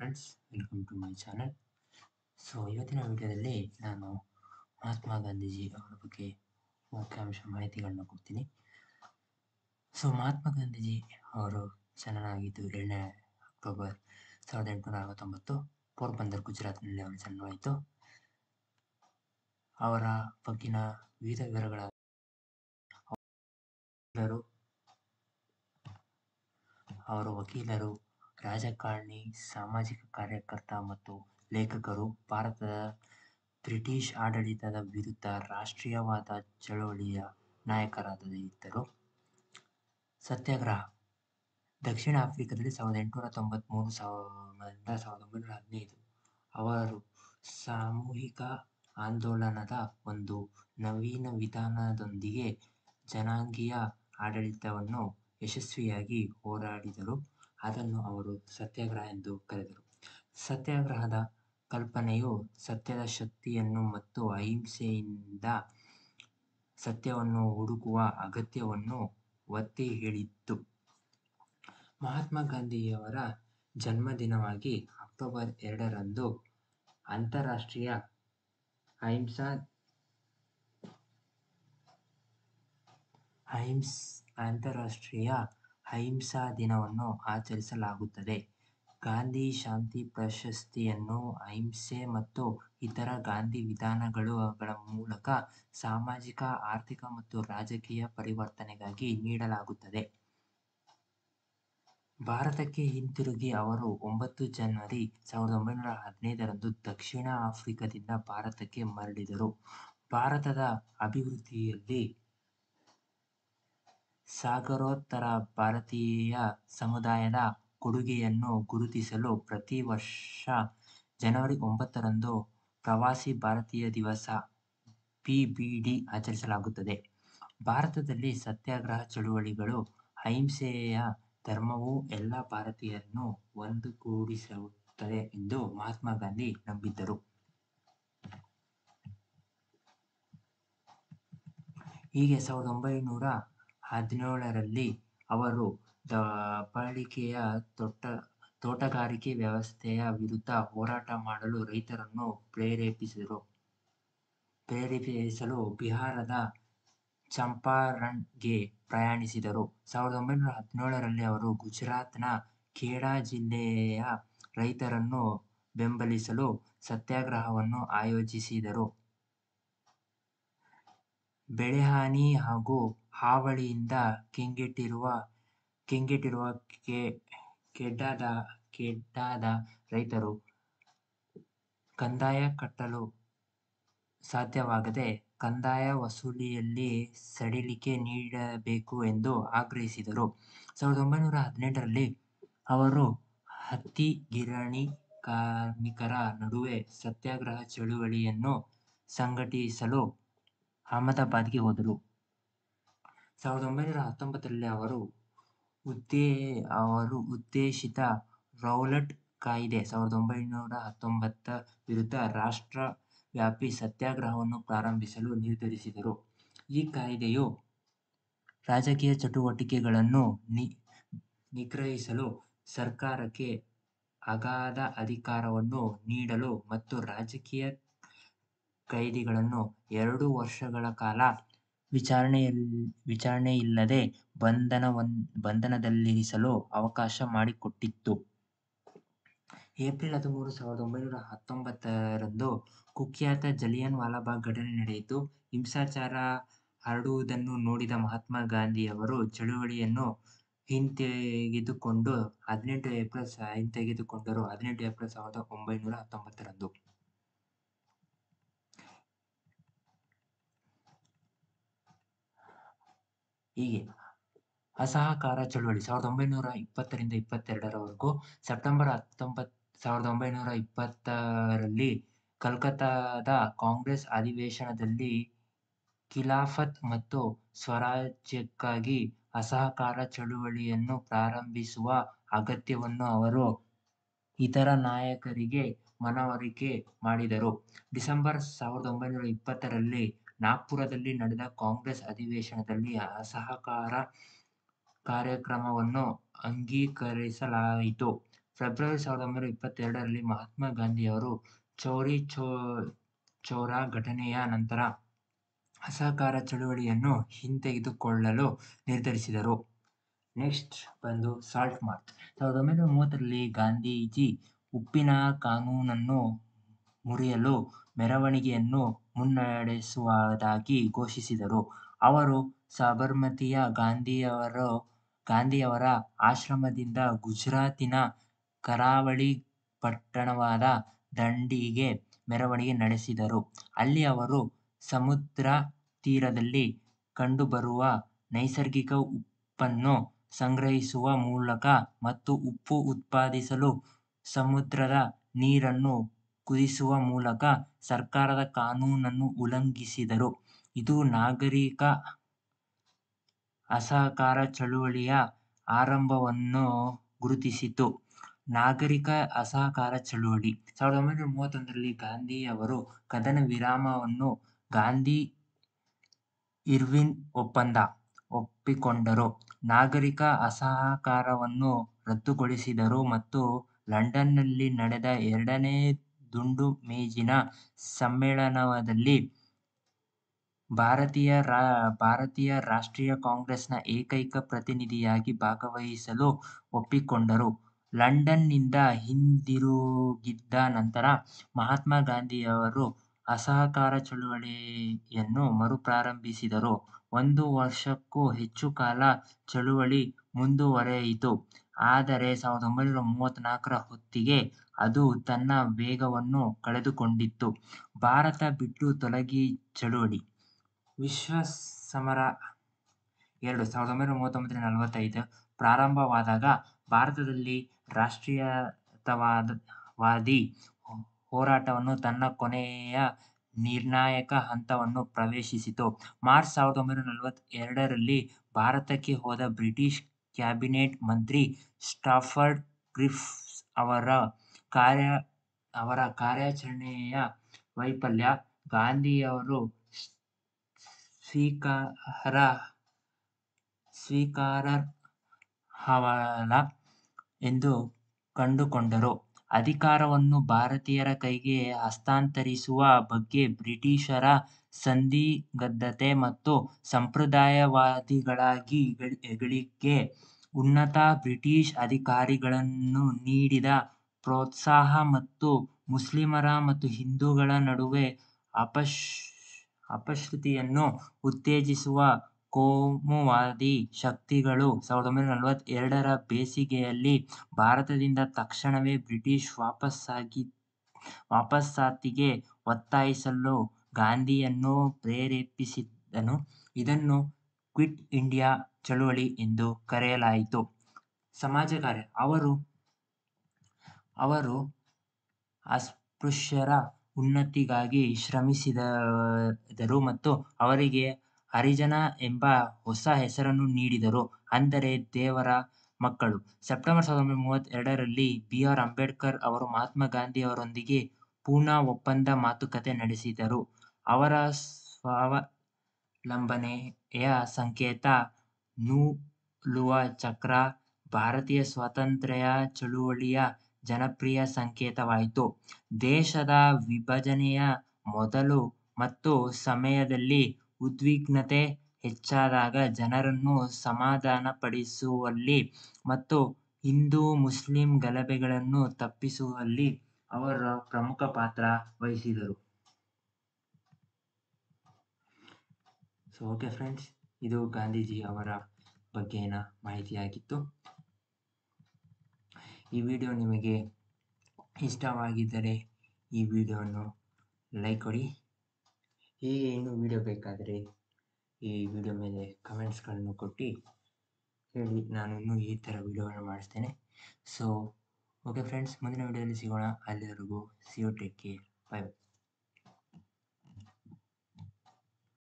friends welcome to my channel so ಇವತ್ತಿನ ವಿಡಿಯೋದಲ್ಲಿ ನಾನು ಮಹಾತ್ಮ ಗಾಂಧೀಜಿ ಅವರ ಬಗ್ಗೆ ಮುಖ್ಯಾಂಶ ಮಾಹಿತಿಗಳನ್ನ ಕೊಡ್ತೀನಿ ಸೊ ಮಹಾತ್ಮ ಗಾಂಧೀಜಿ ಅವರು ಜನನ ಆಗಿದ್ದು ಏಳನೇ ಅಕ್ಟೋಬರ್ ಸಾವಿರದ ಎಂಟುನೂರ ಅರವತ್ತೊಂಬತ್ತು ಪೋರ್ಬಂದರ್ ಗುಜರಾತ್ನಲ್ಲಿ ಅವರ ಜನನವಾಯಿತು ಅವರ ಬಗ್ಗಿನ ವಿವಿಧ ವಿವರಗಳ ವಕೀಲರು ಅವರು ವಕೀಲರು ರಾಜಕಾರಣಿ ಸಾಮಾಜಿಕ ಕಾರ್ಯಕರ್ತ ಮತ್ತು ಲೇಖಕರು ಭಾರತದ ಬ್ರಿಟಿಷ್ ಆಡಳಿತದ ವಿರುದ್ಧ ರಾಷ್ಟ್ರೀಯವಾದ ಚಳವಳಿಯ ನಾಯಕರಾಗಿದ್ದರು ಸತ್ಯಾಗ್ರಹ ದಕ್ಷಿಣ ಆಫ್ರಿಕಾದಲ್ಲಿ ಸಾವಿರದ ಎಂಟುನೂರ ತೊಂಬತ್ತ್ಮೂರು ಸಾವಿರದಿಂದ ಸಾವಿರದ ಒಂಬೈನೂರ ಹದಿನೈದು ಅವರು ಸಾಮೂಹಿಕ ಆಂದೋಲನದ ಒಂದು ನವೀನ ವಿಧಾನದೊಂದಿಗೆ ಜನಾಂಗೀಯ ಆಡಳಿತವನ್ನು ಯಶಸ್ವಿಯಾಗಿ ಹೋರಾಡಿದರು ಅದನ್ನು ಅವರು ಸತ್ಯಾಗ್ರಹ ಎಂದು ಕರೆದರು ಸತ್ಯಾಗ್ರಹದ ಕಲ್ಪನೆಯು ಸತ್ಯದ ಶಕ್ತಿಯನ್ನು ಮತ್ತು ಅಹಿಂಸೆಯಿಂದ ಸತ್ಯವನ್ನು ಹುಡುಕುವ ಅಗತ್ಯವನ್ನು ಒತ್ತಿ ಹೇಳಿತ್ತು ಮಹಾತ್ಮ ಗಾಂಧಿಯವರ ಜನ್ಮದಿನವಾಗಿ ಅಕ್ಟೋಬರ್ ಎರಡರಂದು ಅಂತಾರಾಷ್ಟ್ರೀಯ ಅಹಿಂಸಾ ಅಹಿಂಸ್ ಅಂತಾರಾಷ್ಟ್ರೀಯ ಅಹಿಂಸಾ ದಿನವನ್ನು ಆಚರಿಸಲಾಗುತ್ತದೆ ಗಾಂಧಿ ಶಾಂತಿ ಪ್ರಶಸ್ತಿಯನ್ನು ಅಹಿಂಸೆ ಮತ್ತು ಇತರ ಗಾಂಧಿ ವಿಧಾನಗಳ ಮೂಲಕ ಸಾಮಾಜಿಕ ಆರ್ಥಿಕ ಮತ್ತು ರಾಜಕೀಯ ಪರಿವರ್ತನೆಗಾಗಿ ನೀಡಲಾಗುತ್ತದೆ ಭಾರತಕ್ಕೆ ಹಿಂತಿರುಗಿ ಅವರು ಒಂಬತ್ತು ಜನವರಿ ಸಾವಿರದ ಒಂಬೈನೂರ ಹದಿನೈದರಂದು ದಕ್ಷಿಣ ಆಫ್ರಿಕಾದಿಂದ ಭಾರತಕ್ಕೆ ಮರಳಿದರು ಭಾರತದ ಅಭಿವೃದ್ಧಿಯಲ್ಲಿ ಸಾಗರೋತ್ತರ ಭಾರತೀಯ ಸಮುದಾಯದ ಕೊಡುಗೆಯನ್ನು ಗುರುತಿಸಲು ಪ್ರತಿ ವರ್ಷ ಜನವರಿ ಒಂಬತ್ತರಂದು ಪ್ರವಾಸಿ ಭಾರತೀಯ ದಿವಸ ಪಿಬಿಡಿ ಆಚರಿಸಲಾಗುತ್ತದೆ ಭಾರತದಲ್ಲಿ ಸತ್ಯಾಗ್ರಹ ಚಳುವಳಿಗಳು ಅಹಿಂಸೆಯ ಧರ್ಮವು ಎಲ್ಲ ಭಾರತೀಯರನ್ನು ಒಂದುಗೂಡಿಸುತ್ತದೆ ಎಂದು ಮಹಾತ್ಮ ಗಾಂಧಿ ನಂಬಿದ್ದರು ಹೀಗೆ ಸಾವಿರದ ಒಂಬೈನೂರ ಹದಿನೇಳರಲ್ಲಿ ಅವರು ದಬ್ಬಾಳಿಕೆಯ ತೋಟ ತೋಟಗಾರಿಕೆ ವ್ಯವಸ್ಥೆಯ ವಿರುದ್ಧ ಹೋರಾಟ ಮಾಡಲು ರೈತರನ್ನು ಪ್ರೇರೇಪಿಸಿದರು ಪ್ರೇರೇಪಿಸಲು ಬಿಹಾರದ ಚಂಪಾರಣ್ಗೆ ಪ್ರಯಾಣಿಸಿದರು ಸಾವಿರದ ಒಂಬೈನೂರ ಹದಿನೇಳರಲ್ಲಿ ಅವರು ಗುಜರಾತ್ನ ಖೇಡಾ ಜಿಲ್ಲೆಯ ರೈತರನ್ನು ಬೆಂಬಲಿಸಲು ಸತ್ಯಾಗ್ರಹವನ್ನು ಆಯೋಜಿಸಿದರು ಬೆಳೆಹಾನಿ ಹಾಗೂ ಹಾವಳಿಯಿಂದ ಕಂಗೆಟ್ಟಿರುವ ಕಂಗೆಟ್ಟಿರುವ ಖೇಡಾದ ಖೇಡಾದ ರೈತರು ಕಂದಾಯ ಕಟ್ಟಲು ಸಾಧ್ಯವಾಗದೆ ಕಂದಾಯ ವಸೂಲಿಯಲ್ಲಿ ಸಡಿಲಿಕೆ ನೀಡಬೇಕು ಎಂದು ಆಗ್ರಹಿಸಿದರು ಸಾವಿರದ ಒಂಬೈನೂರ ಹದಿನೆಂಟರಲ್ಲಿ ಅವರು ಹತ್ತಿ ಗಿರಣಿ ಕಾರ್ಮಿಕರ ನಡುವೆ ಸತ್ಯಾಗ್ರಹ ಚಳುವಳಿಯನ್ನು ಸಂಘಟಿಸಲು ಅಹಮದಾಬಾದ್ಗೆ ಹೋದರು ಸಾವಿರದ ಒಂಬೈನೂರ ಹತ್ತೊಂಬತ್ತರಲ್ಲಿ ಅವರು ಉದ್ದೇ ಅವರು ಉದ್ದೇಶಿತ ರೌಲಟ್ ಕಾಯ್ದೆ ಸಾವಿರದ ಒಂಬೈನೂರ ಹತ್ತೊಂಬತ್ತ ವಿರುದ್ಧ ರಾಷ್ಟ್ರವ್ಯಾಪಿ ಸತ್ಯಾಗ್ರಹವನ್ನು ಪ್ರಾರಂಭಿಸಲು ನಿರ್ಧರಿಸಿದರು ಈ ಕಾಯ್ದೆಯು ರಾಜಕೀಯ ಚಟುವಟಿಕೆಗಳನ್ನು ನಿಗ್ರಹಿಸಲು ಸರ್ಕಾರಕ್ಕೆ ಅಗಾಧ ಅಧಿಕಾರವನ್ನು ನೀಡಲು ಮತ್ತು ರಾಜಕೀಯ ಕೈದಿಗಳನ್ನು ಎರಡು ವರ್ಷಗಳ ಕಾಲ ವಿಚಾರಣೆಯಿಲ್ಲದೆ ಬಂಧನದಲ್ಲಿರಿಸಲು ಅವಕಾಶ ಮಾಡಿಕೊಟ್ಟಿತು ಏಪ್ರಿಲ್ ಹದಿಮೂರು ಸಾವಿರದ ಒಂಬೈನೂರ ಹತ್ತೊಂಬತ್ತರಂದು ಕುಖ್ಯಾತ ಜಲಿಯನ್ ವಾಲಾಬಾಗ್ ಘಟನೆ ನಡೆಯಿತು ಹಿಂಸಾಚಾರ ಹರಡುವುದನ್ನು ನೋಡಿದ ಮಹಾತ್ಮ ಗಾಂಧಿಯವರು ಚಳುವಳಿಯನ್ನು ಹಿಂತೆಗೆದುಕೊಂಡು ಹದಿನೆಂಟು ಏಪ್ರಿಲ್ ಹಿಂತೆಗೆದುಕೊಂಡರು ಹದಿನೆಂಟು ಏಪ್ರಿಲ್ ಸಾವಿರದ ಒಂಬೈನೂರ ಹತ್ತೊಂಬತ್ತರಂದು ಹೀಗೆ ಅಸಹಕಾರ ಚಳುವಳಿ ಸಾವಿರದ ಒಂಬೈನೂರ ಇಪ್ಪತ್ತರಿಂದ ಇಪ್ಪತ್ತೆರಡರವರೆಗೂ ಸೆಪ್ಟೆಂಬರ್ ಹತ್ತೊಂಬತ್ತು ಸಾವಿರದ ಒಂಬೈನೂರ ಇಪ್ಪತ್ತರಲ್ಲಿ ಕಲ್ಕತ್ತಾದ ಕಾಂಗ್ರೆಸ್ ಅಧಿವೇಶನದಲ್ಲಿ ಖಿಲಾಫತ್ ಮತ್ತು ಸ್ವರಾಜ್ಯಕ್ಕಾಗಿ ಅಸಹಕಾರ ಚಳುವಳಿಯನ್ನು ಪ್ರಾರಂಭಿಸುವ ಅಗತ್ಯವನ್ನು ಅವರು ಇತರ ನಾಯಕರಿಗೆ ಮನವರಿಕೆ ಮಾಡಿದರು ಡಿಸೆಂಬರ್ ಸಾವಿರದ ಒಂಬೈನೂರ ಇಪ್ಪತ್ತರಲ್ಲಿ ನಾಗ್ಪುರದಲ್ಲಿ ನಡೆದ ಕಾಂಗ್ರೆಸ್ ಅಧಿವೇಶನದಲ್ಲಿ ಅಸಹಕಾರ ಕಾರ್ಯಕ್ರಮವನ್ನು ಅಂಗೀಕರಿಸಲಾಯಿತು ಫೆಬ್ರವರಿ ಸಾವಿರದ ಒಂಬೈನೂರ ಇಪ್ಪತ್ತೆರಡರಲ್ಲಿ ಮಹಾತ್ಮ ಗಾಂಧಿಯವರು ಚೌರಿ ಚೌ ಚೌರ ಘಟನೆಯ ನಂತರ ಅಸಹಕಾರ ಚಳುವಳಿಯನ್ನು ಹಿಂತೆಗೆದುಕೊಳ್ಳಲು ನಿರ್ಧರಿಸಿದರು ನೆಕ್ಸ್ಟ್ ಬಂದು ಸಾಲ್ಟ್ ಮಾರ್ಚ್ ಸಾವಿರದ ಒಂಬೈನೂರ ಮೂವತ್ತರಲ್ಲಿ ಗಾಂಧೀಜಿ ಉಪ್ಪಿನ ಕಾನೂನನ್ನು ಮುರಿಯಲು ಮೆರವಣಿಗೆಯನ್ನು ಮುನ್ನಡೆಸುವುದಾಗಿ ಘೋಷಿಸಿದರು ಅವರು ಸಾಬರಮತಿಯ ಗಾಂಧಿಯವರ ಗಾಂಧಿಯವರ ಆಶ್ರಮದಿಂದ ಗುಜರಾತಿನ ಕರಾವಳಿ ಪಟ್ಟಣವಾದ ದಂಡಿಗೆ ಮೆರವಣಿಗೆ ನಡೆಸಿದರು ಅಲ್ಲಿ ಅವರು ಸಮುದ್ರ ತೀರದಲ್ಲಿ ಕಂಡುಬರುವ ನೈಸರ್ಗಿಕ ಉಪ್ಪನ್ನು ಸಂಗ್ರಹಿಸುವ ಮೂಲಕ ಮತ್ತು ಉಪ್ಪು ಉತ್ಪಾದಿಸಲು ಸಮುದ್ರದ ನೀರನ್ನು ಕುದಿಸುವ ಮೂಲಕ ಸರ್ಕಾರದ ಕಾನೂನನ್ನು ಉಲ್ಲಂಘಿಸಿದರು ಇದು ನಾಗರಿಕ ಅಸಹಕಾರ ಚಳುವಳಿಯ ಆರಂಭವನ್ನು ಗುರುತಿಸಿತು ನಾಗರಿಕ ಅಸಹಕಾರ ಚಳುವಳಿ ಸಾವಿರದ ಒಂಬೈನೂರ ಮೂವತ್ತೊಂದರಲ್ಲಿ ಗಾಂಧಿಯವರು ಕದನ ವಿರಾಮವನ್ನು ಗಾಂಧಿ ಇರ್ವಿನ್ ಒಪ್ಪಂದ ಒಪ್ಪಿಕೊಂಡರು ನಾಗರಿಕ ಅಸಹಕಾರವನ್ನು ರದ್ದುಗೊಳಿಸಿದರು ಮತ್ತು ಲಂಡನ್ನಲ್ಲಿ ನಡೆದ ಎರಡನೇ ದುಂಡು ಮೇಜಿನ ಸಮ್ಮೇಳನದಲ್ಲಿ ಭಾರತೀಯ ರಾ ಭಾರತೀಯ ರಾಷ್ಟ್ರೀಯ ಕಾಂಗ್ರೆಸ್ನ ಏಕೈಕ ಪ್ರತಿನಿಧಿಯಾಗಿ ಭಾಗವಹಿಸಲು ಒಪ್ಪಿಕೊಂಡರು ಲಂಡನ್ನಿಂದ ಹಿಂದಿರುಗಿದ ನಂತರ ಮಹಾತ್ಮ ಗಾಂಧಿಯವರು ಅಸಹಕಾರ ಚಳುವಳಿಯನ್ನು ಮರುಪ್ರಾರಂಭಿಸಿದರು ಒಂದು ವರ್ಷಕ್ಕೂ ಹೆಚ್ಚು ಕಾಲ ಚಳುವಳಿ ಮುಂದುವರಿಯಿತು ಆದರೆ ಸಾವಿರದ ಒಂಬೈನೂರ ಮೂವತ್ತ್ನಾಲ್ಕರ ಹೊತ್ತಿಗೆ ಅದು ತನ್ನ ವೇಗವನ್ನು ಕಳೆದುಕೊಂಡಿತು ಭಾರತ ಬಿಟ್ಟು ತೊಲಗಿ ಚಳುವಳಿ ವಿಶ್ವ ಸಮರ ಎರಡು ಸಾವಿರದ ಒಂಬೈನೂರ ಮೂವತ್ತೊಂಬತ್ತರಿಂದ ನಲವತ್ತೈದು ಪ್ರಾರಂಭವಾದಾಗ ಭಾರತದಲ್ಲಿ ರಾಷ್ಟ್ರೀಯತಾವಾದಿ ಹೋರಾಟವನ್ನು ತನ್ನ ಕೊನೆಯ ನಿರ್ಣಾಯಕ ಹಂತವನ್ನು ಪ್ರವೇಶಿಸಿತು ಮಾರ್ಚ್ ಸಾವಿರದ ಒಂಬೈನೂರ ನಲವತ್ತೆರಡರಲ್ಲಿ ಭಾರತಕ್ಕೆ ಹೋದ ಬ್ರಿಟಿಷ್ ಕ್ಯಾಬಿನೆಟ್ ಮಂತ್ರಿ ಸ್ಟಾಫರ್ಡ್ ಕ್ರಿಪ್ಸ್ ಅವರ ಕಾರ್ಯ ಅವರ ಕಾರ್ಯಾಚರಣೆಯ ವೈಫಲ್ಯ ಗಾಂಧಿಯವರು ಸ್ವೀಕಾರ ಸ್ವೀಕಾರಾರ್ಹವಲ್ಲ ಎಂದು ಕಂಡುಕೊಂಡರು ಅಧಿಕಾರವನ್ನು ಭಾರತೀಯರ ಕೈಗೆ ಹಸ್ತಾಂತರಿಸುವ ಬಗ್ಗೆ ಬ್ರಿಟಿಷರ ಸಂದಿಗ್ಧತೆ ಮತ್ತು ಸಂಪ್ರದಾಯವಾದಿಗಳಿಗೆ ಉನ್ನತ ಬ್ರಿಟಿಷ್ ಅಧಿಕಾರಿಗಳನ್ನು ನೀಡಿದ ಪ್ರೋತ್ಸಾಹ ಮತ್ತು ಮುಸ್ಲಿಮರ ಮತ್ತು ಹಿಂದೂಗಳ ನಡುವೆ ಅಪಶ್ ಅಪಶ್ರುತಿಯನ್ನು ಉತ್ತೇಜಿಸುವ ಕೋಮುವಾದಿ ಶಕ್ತಿಗಳು ಸಾವಿರದ ಒಂಬೈನೂರ ನಲವತ್ತೆರಡರ ಬೇಸಿಗೆಯಲ್ಲಿ ಭಾರತದಿಂದ ತಕ್ಷಣವೇ ಬ್ರಿಟಿಷ್ ವಾಪಸಾಗಿ ವಾಪಸಾತಿಗೆ ಒತ್ತಾಯಿಸಲು ಗಾಂಧಿಯನ್ನು ಪ್ರೇರೇಪಿಸಿದನು ಇದನ್ನು ಕ್ವಿಟ್ ಇಂಡಿಯಾ ಚಳುವಳಿ ಎಂದು ಕರೆಯಲಾಯಿತು ಸಮಾಜ ಕಾರ್ಯ ಅವರು ಅವರು ಅಸ್ಪೃಶ್ಯರ ಉನ್ನತಿಗಾಗಿ ಶ್ರಮಿಸಿದರು ಮತ್ತು ಅವರಿಗೆ ಹರಿಜನ ಎಂಬ ಹೊಸ ಹೆಸರನ್ನು ನೀಡಿದರು ಅಂದರೆ ದೇವರ ಮಕ್ಕಳು ಸೆಪ್ಟೆಂಬರ್ ಸಾವಿರದ ಒಂಬೈನೂರ ಮೂವತ್ತೆರಡರಲ್ಲಿ ಬಿ ಆರ್ ಅಂಬೇಡ್ಕರ್ ಅವರು ಮಹಾತ್ಮ ಗಾಂಧಿಯವರೊಂದಿಗೆ ಪೂನಾ ಒಪ್ಪಂದ ಮಾತುಕತೆ ನಡೆಸಿದರು ಅವರ ಸ್ವಾವಲಂಬನೆಯ ಸಂಕೇತ ನೂಲುವ ಚಕ್ರ ಭಾರತೀಯ ಸ್ವಾತಂತ್ರ್ಯ ಚಳುವಳಿಯ ಜನಪ್ರಿಯ ಸಂಕೇತವಾಯಿತು ದೇಶದ ವಿಭಜನೆಯ ಮೊದಲು ಮತ್ತು ಸಮಯದಲ್ಲಿ ಉದ್ವಿಗ್ನತೆ ಹೆಚ್ಚಾದಾಗ ಜನರನ್ನು ಸಮಾಧಾನಪಡಿಸುವಲ್ಲಿ ಮತ್ತು ಹಿಂದೂ ಮುಸ್ಲಿಂ ಗಲಭೆಗಳನ್ನು ತಪ್ಪಿಸುವಲ್ಲಿ ಅವರು ಪ್ರಮುಖ ಪಾತ್ರ ವಹಿಸಿದರು ಸೊ ಓಕೆ ಫ್ರೆಂಡ್ಸ್ ಇದು ಗಾಂಧೀಜಿ ಅವರ ಬಗ್ಗೆನ ಮಾಹಿತಿಯಾಗಿತ್ತು ಈ ವಿಡಿಯೋ ನಿಮಗೆ ಇಷ್ಟವಾಗಿದ್ದರೆ ಈ ವಿಡಿಯೋವನ್ನು ಲೈಕ್ ಕೊಡಿ ಹೀಗೆ ಇನ್ನೂ ವಿಡಿಯೋ ಬೇಕಾದರೆ ಈ ವಿಡಿಯೋ ಮೇಲೆ ಕಮೆಂಟ್ಸ್ಗಳನ್ನು ಕೊಟ್ಟು ಹೇಳಿ ನಾನು ಇನ್ನೂ ಈ ಥರ ವಿಡಿಯೋವನ್ನು ಮಾಡಿಸ್ತೇನೆ ಸೊ ಓಕೆ ಫ್ರೆಂಡ್ಸ್ ಮುಂದಿನ ವಿಡಿಯೋದಲ್ಲಿ ಸಿಗೋಣ ಅಲ್ಲಿವರೆಗೂ see you take care bye by